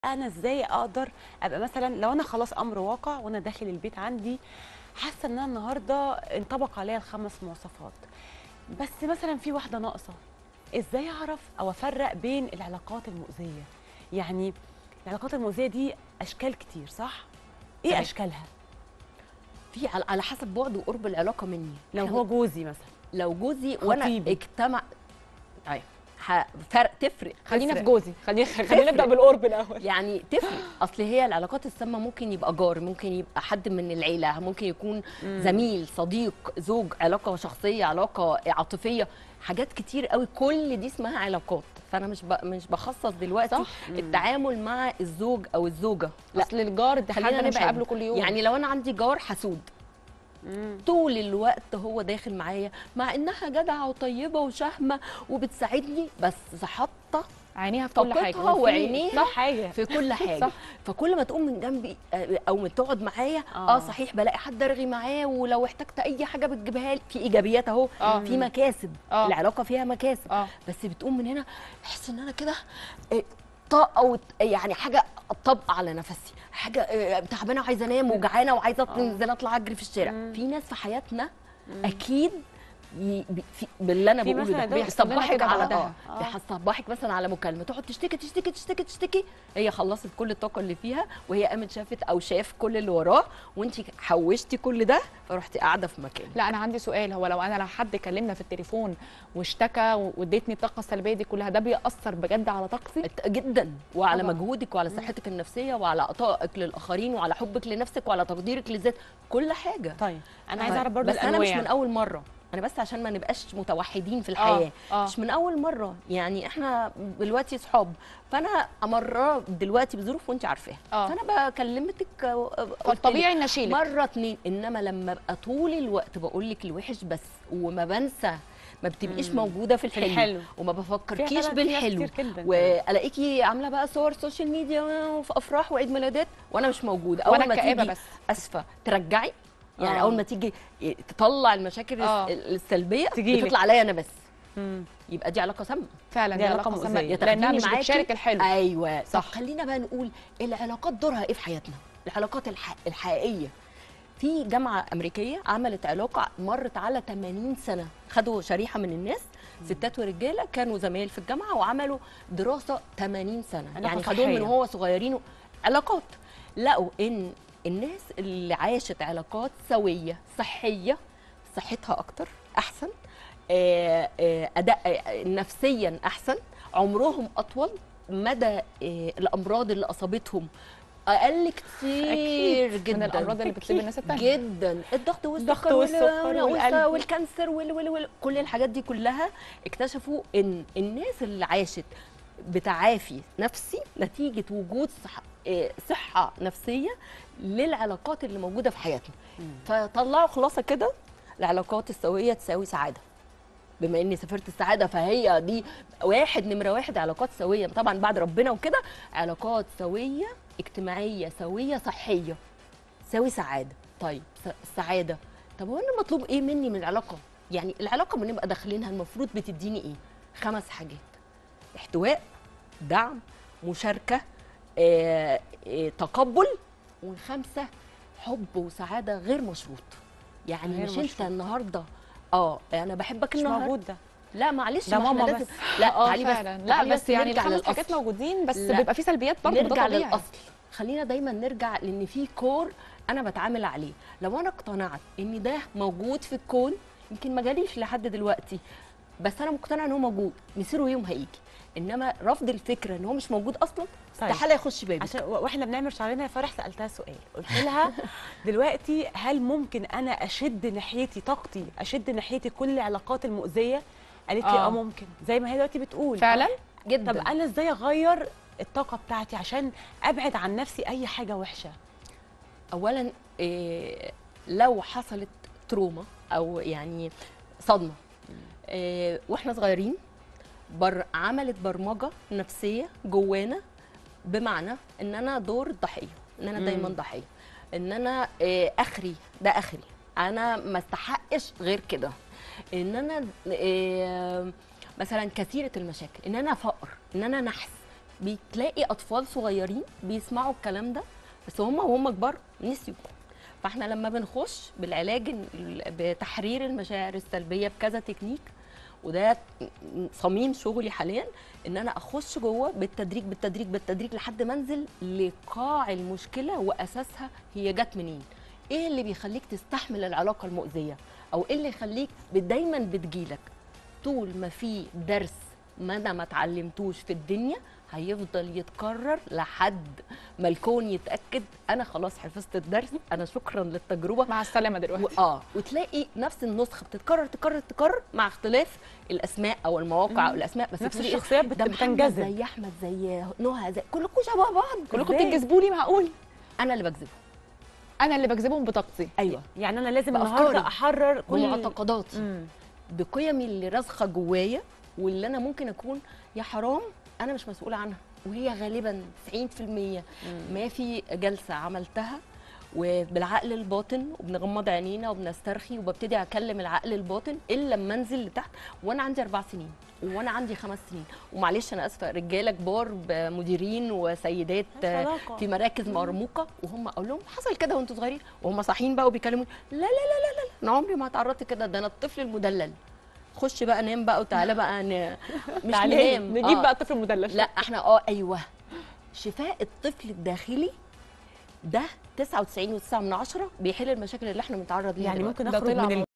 انا ازاي اقدر ابقى مثلا لو انا خلاص امر واقع وانا داخل البيت عندي حاسه ان انا النهارده انطبق عليا الخمس مواصفات بس مثلا في واحده ناقصه ازاي اعرف او افرق بين العلاقات المؤذيه يعني العلاقات المؤذيه دي اشكال كتير صح ايه صحيح. اشكالها في على- على حسب بعد وقرب العلاقه مني لو هو جوزي مثلا لو جوزي وانا خطيبي. اجتمع ايوه ح- فرق تفرق خلينا في تفرق. جوزي خلينا خلينا نبدا تفرق. بالقرب الاول يعني تفرق اصل هي العلاقات السامه ممكن يبقى جار ممكن يبقى حد من العيله ممكن يكون زميل صديق زوج علاقه شخصيه علاقه عاطفيه حاجات كتير قوي كل دي اسمها علاقات فانا مش ب... مش بخصص دلوقتي صح. التعامل مع الزوج او الزوجه لا اصل الجار ده حد خلينا انا مش نبعد. هقابله كل يوم يعني لو انا عندي جار حسود طول الوقت هو داخل معايا مع انها جدعه وطيبه وشهمه وبتساعدني بس حاطه عينيها في كل حاجه طاقتها وفي- وعينيها صح حاجه في كل حاجه صح. فكل ما تقوم من جنبي آه، او ما تقعد معايا آه. اه صحيح بلاقي حد ارغي معاه ولو احتجت اي حاجه بتجيبها لي في ايجابيات اهو آه. في مكاسب آه. العلاقه فيها مكاسب اه بس بتقوم من هنا احس ان انا كده آه، طاقه وت- يعني حاجه طبقه على نفسي حاجه آه، تعبانه وعايزه انام وجعانه وعايزه انزل اطلع اجري في الشارع في ناس في حياتنا اكيد ي- بي- في- باللي انا في بقوله مثلا ده ده بيحصل لنا بيصبحك كده على بعدها. اه بيصبحك مثلا على مكالمه تقعد تشتكي تشتكي تشتكي تشتكي هي خلصت كل الطاقه اللي فيها وهي قامت شافت او شاف كل اللي وراه وانت حوشتي كل ده فرحتي قاعده في مكان لا انا عندي سؤال هو لو انا لو حد كلمنا في التليفون واشتكى واديتني الطاقه السلبيه دي كلها ده بيأثر بجد على طاقتي الت- جدا وعلى طبعاً. مجهودك وعلى صحتك النفسيه وعلى عطائك للاخرين وعلى حبك لنفسك وعلى تقديرك للذات كل حاجه طيب انا عايزه اعرف برضه بس انا مش الأنواع. من اول مره انا بس عشان ما نبقاش متوحدين في الحياه آه. مش من اول مره يعني احنا دلوقتي صحاب فانا امراه دلوقتي بظروف وانت عارفاها آه. فانا بكلمتك قلت لك فالطبيعي ان اشيلك مره اتنين انما لما ابقى طول الوقت بقول لك الوحش بس وما بنسى ما بتبقيش مم. موجوده في في الحلو, الحلو. وما فيها بفكركيش طبعاً في ناس بالحلو كتير جدا والاقيكي عامله بقى صور سوشيال ميديا وفي افراح وعيد ميلادات وانا مش موجوده اول وانا ما الكآبة تيجي بس اسفه ترجعي يعني آه. اول ما تيجي تطلع المشاكل آه. السلبيه تجيلك. بتطلع عليا انا بس مم. يبقى دي علاقه سامه فعلا دي دي علاقة علاقه مؤذية. سامه يا لانها تاخديني مش معاكي. بتشارك الحلو ايوه صح. صح خلينا بقى نقول العلاقات دورها ايه في حياتنا العلاقات الح... الحقيقيه في جامعه امريكيه عملت علاقه مرت على 80 سنه خدوا شريحه من الناس ستات ورجاله كانوا زمايل في الجامعه وعملوا دراسه 80 سنه علاقة يعني خدوهم من صحية. وهو صغيرين علاقات لقوا ان الناس اللي عاشت علاقات سويه صحيه صحتها اكتر احسن آه، آه، اداء آه، نفسيا احسن عمرهم اطول مدى آه، الامراض اللي اصابتهم اقل كتير أكيد جدا من الامراض اللي بتصيب الناس التانية جدا الضغط والسكر, الضغط والسكر وال- والقلب. والكانسر وال وال وال كل الحاجات دي كلها اكتشفوا ان الناس اللي عاشت بتعافي نفسي نتيجه وجود صح آه، صحه نفسيه للعلاقات اللي موجوده في حياتنا فطلعوا خلاصه كده العلاقات السويه تساوي سعاده بما اني سافرت السعاده فهي دي واحد نمره واحد علاقات سويه طبعا بعد ربنا وكده علاقات سويه اجتماعيه سويه صحيه تساوي سعاده طيب س- السعاده طب هو انا مطلوب ايه مني من العلاقه يعني العلاقه بنبقى داخلينها المفروض بتديني ايه خمس حاجات احتواء دعم مشاركه آه، آه، تقبل والخمسه حب وسعاده غير مشروط يعني غير مش انت مشروط. النهارده اه انا بحبك مش النهارده موجود ده لا معلش ده ما احنا ماما لازم بس. لا اه تعالي بس فعلا لا تعالي بس يعني نرجع الخمس للأصل. حاجات موجودين بس لا. بيبقى في سلبيات برضه ده نرجع طبيعي للاصل خلينا دايما نرجع لان في كور انا بتعامل عليه لو انا اقتنعت ان ده موجود في الكون يمكن ما جاليش لحد دلوقتي بس انا مقتنعه ان هو موجود مصيره يوم هيجي انما رفض الفكره ان هو مش موجود اصلا طيب. استحاله يخش بابي عشان واحنا بنعمل شعرنا يا فرح سالتها سؤال قلت لها دلوقتي هل ممكن انا اشد ناحيتي طاقتي اشد ناحيتي كل العلاقات المؤذيه قالت لي آه. اه ممكن زي ما هي دلوقتي بتقول فعلا جدا طب انا ازاي اغير الطاقه بتاعتي عشان ابعد عن نفسي اي حاجه وحشه اولا إيه لو حصلت تروما او يعني صدمه إيه واحنا صغيرين بر عملت برمجه نفسيه جوانا بمعنى ان انا دور الضحيه ان انا دايما ضحيه ان انا إيه اخري ده اخري انا ما استحقش غير كده ان انا إيه مثلا كثيره المشاكل ان انا فقر ان انا نحس بتلاقي اطفال صغيرين بيسمعوا الكلام ده بس هم وهم كبار نسيوا فاحنا لما بنخش بالعلاج ال- بتحرير المشاعر السلبيه بكذا تكنيك وده صميم شغلي حاليا ان انا اخش جوه بالتدريج بالتدريج بالتدريج لحد ما انزل لقاع المشكله واساسها هي جت منين ايه اللي بيخليك تستحمل العلاقه المؤذيه او ايه اللي يخليك دايما بتجيلك طول ما في درس ما انا ما اتعلمتوش في الدنيا هيفضل يتكرر لحد ما الكون يتاكد انا خلاص حفظت الدرس انا شكرا للتجربه مع السلامه دلوقتي و- اه وتلاقي نفس النسخه بتتكرر تكرر تكرر مع اختلاف الاسماء او المواقع او الاسماء بس نفس تقولي إيه، الشخصيات بت- ده محمد بتنجذب زي احمد زي نهى زي كلكم شبه بعض كلكم إزاي؟ بتنجذبوا لي معقول انا اللي بكذبه انا اللي بجذبهم بطاقتي ايوه يعني انا لازم بأفكاري. النهارده احرر كل بمعتقداتي مم. بقيمي اللي راسخه جوايا واللي انا ممكن اكون يا حرام انا مش مسؤوله عنها وهي غالبا 90% ما في جلسه عملتها وبالعقل الباطن وبنغمض عينينا وبنسترخي وببتدي اكلم العقل الباطن الا لما انزل لتحت وانا عندي اربع سنين وانا عندي خمس سنين ومعلش انا اسفه رجاله كبار مديرين وسيدات ملهاش علاقة. في مراكز مرموقه وهم اقول لهم حصل كده وانتوا صغيرين وهم صاحيين بقى وبيكلموني لا لا لا لا لا انا عمري ما اتعرضت كده ده انا الطفل المدلل خش بقى نام بقى وتعالى بقى ن... مش تعالي ننام نجيب آه. بقى الطفل المدلل لا احنا اه ايوه شفاء الطفل الداخلي ده 99.9 من عشرة بيحل المشاكل اللي احنا بنتعرض ليها يعني دلوقتي. ممكن ده اخرج طلع من